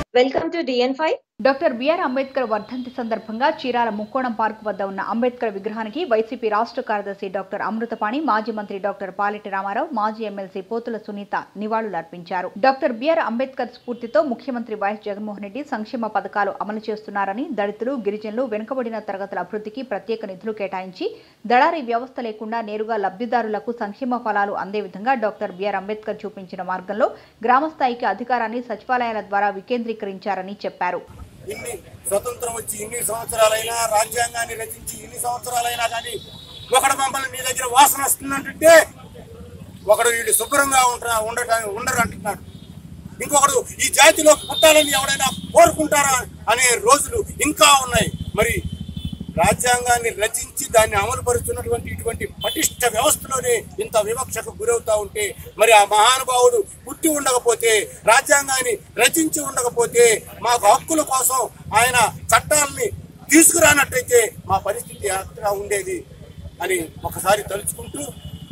Welcome to DN5. Doctor BR Ambedkar వర్ధంతి సందర్భంగా Chirala ముక్కోణం park వద్ద ఉన్న అంబేద్కర్ విగ్రహానికి వైసీపీ రాష్ట్ర కార్యదర్శి డాక్టర్ అమృతపాణి మాజీ మంత్రి డాక్టర్ పాలెటి రామారావు మాజీ ఎమ్మెల్సీ పోతుల సునీత నివాళులర్పించారు డాక్టర్ బిఆర్ అంబేద్కర్ స్ఫూర్తితో ముఖ్యమంత్రి వైఎస్ జగన్మోహన్ రెడ్డి సంక్షేమ పథకాలు అమలు చేస్తున్నారని దళితులు గిరిజనులు వెనుకబడిన తరగతుల అభివృద్ధికి ప్రత్యేక నిధులు కేటాయించి దళారీ వ్యవస్థ లేకుండా నేరుగా లబ్ధిదారులకు సంక్షేమ ఫలాలు అందే విధంగా డాక్టర్ బిఆర్ అంబేద్కర్ చూపించిన మార్గంలో గ్రామస్థాయికి అధికారాన్ని సచివాలయాల ద్వారా వికేంద్రీకరించారని చెప్పారు ఇన్ని స్వతంత్రం వచ్చి ఇన్ని సంవత్సరాలైనా రాజ్యాంగాన్ని రచించి ఇన్ని సంవత్సరాలైనా కానీ ఒకడు మమ్మల్ని మీ దగ్గర వాసన వస్తుందంటే ఒకడు వీళ్ళు శుభ్రంగా ఉంటా ఉండటానికి ఉండరు అంటున్నాడు ఇంకొకడు ఈ జాతిలో పుట్టాలని ఎవడైనా కోరుకుంటారా అనే రోజులు ఇంకా ఉన్నాయి మరి రాజ్యాంగాన్ని రచించి దాన్ని అమలు పరుస్తున్నటువంటి ఇటువంటి పటిష్ట వ్యవస్థలోనే ఇంత వివక్షకు గురవుతా ఉంటే మరి ఆ మహానుభావుడు పుట్టి ఉండకపోతే రాజ్యాంగాన్ని రచించి ఉండకపోతే మాకు హక్కుల కోసం ఆయన చట్టాలని తీసుకురానట్టయితే మా పరిస్థితి ఎట్లా ఉండేది అని ఒకసారి తలుచుకుంటూ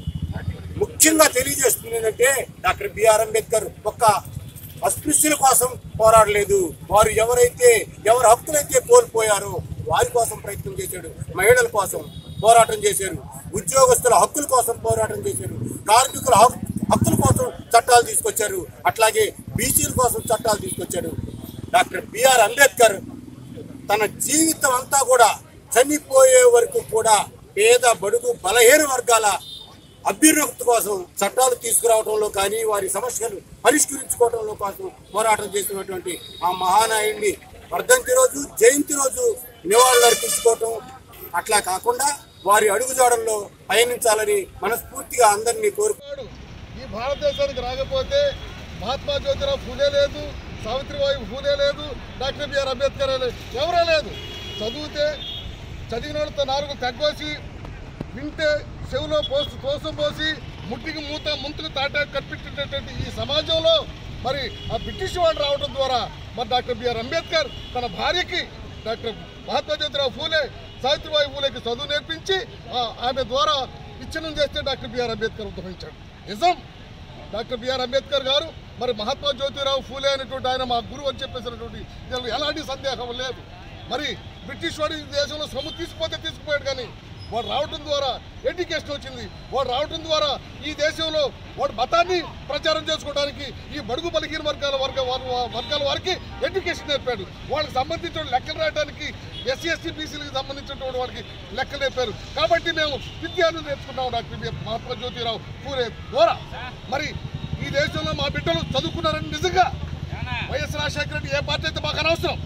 ముఖ్యంగా తెలియజేస్తుంది ఏంటంటే డాక్టర్ బిఆర్ అంబేద్కర్ ఒక్క అస్పృశ్యుల కోసం పోరాడలేదు వారు ఎవరైతే ఎవరు హక్కులైతే కోల్పోయారో వారి కోసం ప్రయత్నం చేశాడు మహిళల కోసం పోరాటం చేశారు ఉద్యోగస్తుల హక్కుల కోసం పోరాటం చేశారు కార్మికుల హక్- హక్కుల కోసం చట్టాలు తీసుకొచ్చారు అట్లాగే బీసీల కోసం చట్టాలు తీసుకొచ్చాడు డాక్టర్ బిఆర్ అంబేద్కర్ తన జీవితం అంతా కూడా చనిపోయే వరకు కూడా పేద బడుగు బలహీన వర్గాల అభ్యున్నతి కోసం చట్టాలు తీసుకురావడంలో కానీ వారి సమస్యలు పరిష్కరించుకోవడంలో కోసం పోరాటం చేసినటువంటి ఆ మహానాయుడిని వర్ధంతి రోజు జయంతి రోజు నివాళులు అర్పించుకోవటం అట్లా కాకుండా వారి అడుగుజాడల్లో పయనించాలని మనస్ఫూర్తిగా అందరినీ కోరుకు వాడు ఈ భారతదేశానికి రాకపోతే మహాత్మా జ్యోతిరావు ఫూలే లేదు సావిత్రిబాయి ఫూలే లేదు డాక్టర్ బిఆర్ అంబేద్కర్ లేదు ఎవరో లేదు చదివితే చదివిన వాళ్ళతో నాలుగు తగ్గోసి వింటే చెవిలో పోసి తోసం పోసి ముట్టికి మూత ముంతుకు తాట కట్టిపెట్టేటటువంటి ఈ సమాజంలో మరి ఆ బ్రిటిష్ వాళ్ళు రావడం ద్వారా మరి డాక్టర్ బిఆర్ అంబేద్కర్ తన భార్యకి డాక్టర్ మహాత్మా జ్యోతిరావు ఫూలే సావిత్రిబాయి ఫూలేకి చదువు నేర్పించి ఆ- ఆమె ద్వారా ఇచ్చనం చేస్తే డాక్టర్ బిఆర్ అంబేద్కర్ ఉద్భవించాడు నిజం డాక్టర్ బిఆర్ అంబేద్కర్ గారు మరి మహాత్మా జ్యోతిరావు ఫూలే అనేటువంటి ఆయన మా గురువు అని చెప్పేసినటువంటి దీనిలో ఎలాంటి సందేహం లేదు మరి బ్రిటిష్ వాడు ఈ దేశంలో సొమ్ము తీసుకుపోతే తీసుకుపోయాడు కానీ వాడు రావటం ద్వారా ఎడ్యుకేషన్ వచ్చింది వాడు రావటం ద్వారా ఈ దేశంలో వాడు మతాన్ని ప్రచారం చేసుకోవడానికి ఈ బడుగు బలహీన వర్గాల వర్గ వారు- వర్గాల వారికి ఎడ్యుకేషన్ నేర్పాడు వాళ్ళకి సంబంధించిన లెక్కలు రాయడానికి ఎస్సీ ఎస్టీ బీసీలకు సంబంధించినటువంటి వాళ్ళకి లెక్కలు నేర్పారు కాబట్టి మేము విద్యాన్ని నేర్చుకున్నాం డాక్టర్ బి. మహాత్మా జ్యోతిరావు పూరే ద్వారా మరి ఈ దేశంలో మా బిడ్డలు చదువుకున్నారని నిజంగా వైఎస్ రాజశేఖర రెడ్డి ఏ పార్టీ అయితే మాకు అనవసరం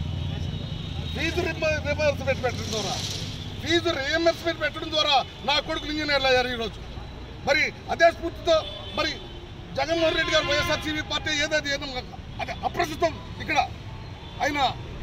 ఫీజు రియంబర్స్మెంట్ పెట్టడం ద్వారా ఫీజు రియంబర్స్మెంట్ పెట్టడం ద్వారా నా కొడుకులు ఇంజనీర్లు అయ్యారు ఈరోజు మరి అదే స్ఫూర్తితో మరి జగన్మోహన్ రెడ్డి గారు వైఎస్ఆర్సీపీ పార్టీ ఏదైతే ఏదో మాకు అది అప్రస్తుతం ఇక్కడ ఆయన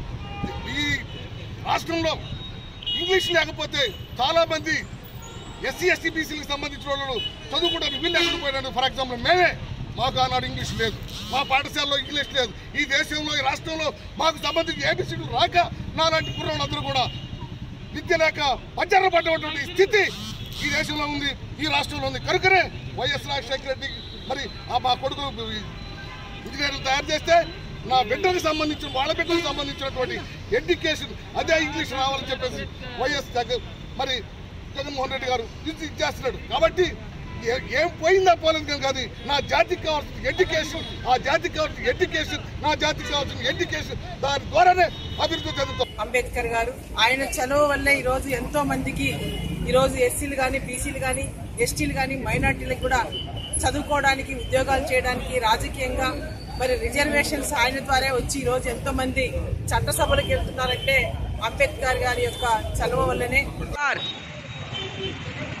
ఈ రాష్ట్రంలో ఇంగ్లీష్ లేకపోతే చాలామంది ఎస్సీ ఎస్టీ బీసీలకు సంబంధించిన వాళ్ళు చదువుకోవడానికి వీళ్ళు ఎక్కడ పోయినాడు ఫర్ ఎగ్జాంపుల్ మేమే మాకు ఆనాడు ఇంగ్లీష్ లేదు మా పాఠశాలలో ఇంగ్లీష్ లేదు ఈ దేశంలో ఈ రాష్ట్రంలో మాకు సంబంధించి ఏబిసిడీలు రాక నాలాంటి కుర్రోళ్ళందరూ కూడా విద్య లేక పచ్చర పడ్డటువంటి స్థితి ఈ దేశంలో ఉంది ఈ రాష్ట్రంలో ఉంది కనుకనే వైఎస్ రాజశేఖర రెడ్డి మరి ఆ మా కొడుకులు ఇంజనీర్లు తయారు చేస్తే నా బిడ్డలకు సంబంధించిన వాళ్ళ బిడ్డలకు సంబంధించినటువంటి ఎడ్యుకేషన్ అదే ఇంగ్లీష్ రావాలని చెప్పేసి వైఎస్ జగన్ మరి జగన్మోహన్ రెడ్డి గారు ఇది చేస్తున్నాడు కాబట్టి ఏ- ఏం పోయిందా పోలేదు కానీ కాదు నా జాతికి కావాల్సిన ఎడ్యుకేషన్ ఆ జాతికి కావాల్సిన ఎడ్యుకేషన్ నా జాతికి కావాల్సిన ఎడ్యుకేషన్ దాని ద్వారానే అభివృద్ధి చెందుతాం అంబేద్కర్ గారు ఆయన చలువ వల్లే ఈరోజు ఎంతో మందికి ఈరోజు ఎస్సీలు కానీ బీసీలు కానీ ఎస్టీలు కానీ మైనార్టీలకు కూడా చదువుకోవడానికి ఉద్యోగాలు చేయడానికి రాజకీయంగా మరి రిజర్వేషన్స్ ఆయన ద్వారా వచ్చి ఈరోజు ఎంతో మంది చట్టసభలకు వెళ్తున్నారంటే అంబేద్కర్ గారి యొక్క చలువ వల్లనే